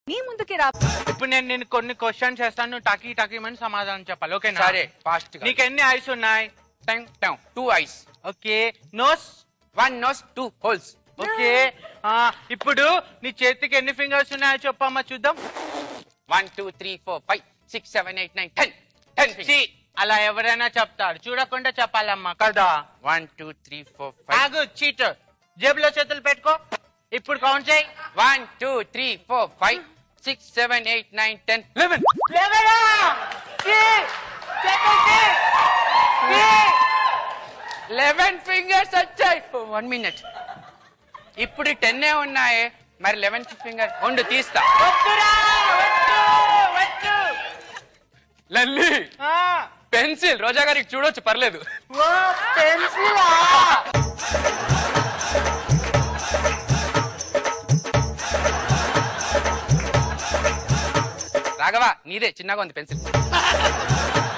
నీ ముందుకి రా ఇప్పుడు నేను నేను కొన్ని క్వశ్చన్స్ చేస్తాను నువ్వు టకీ టకీ అని సమాధానం చెప్పాలి ఓకేనా సరే ఫాస్ట్ నీకు ఎన్ని ఐస్ ఉన్నాయి time time two eyes okay nose one nose two holes okay ఆ, ఇప్పుడు నీ చేతికి ఎన్ని ఫింగర్స్ ఉన్నాయో చెప్పమ్మా చూద్దాం one two three four five six seven eight nine ten ten ఛీ, అలా ఎవరైనా చెప్తారు చూడకుండా చెప్పాలమ్మా కదా one two three four five ఆగు చీటర్ జేబులో చేతులు పెట్టుకో ఇప్పుడు కౌంట్ చేయి one two three four five six seven eight nine ten eleven లేవరా! ఛీ! చెప్పేసి! ఛీ! లెవెన్ ఫింగర్స్ వచ్చాయి వన్ మినిట్ ఇప్పుడు టెన్ ఉన్నాయి మరి లెవెన్త్ ఫింగర్ ఉండు తీస్తా వద్దురా! వద్దు! వద్దు! లల్లి ఆ, పెన్సిల్ రోజా గారికి చూడొచ్చు పర్లేదు ఓ పెన్సిలా రాఘవ నీదే చిన్నగా ఉంది పెన్సిల్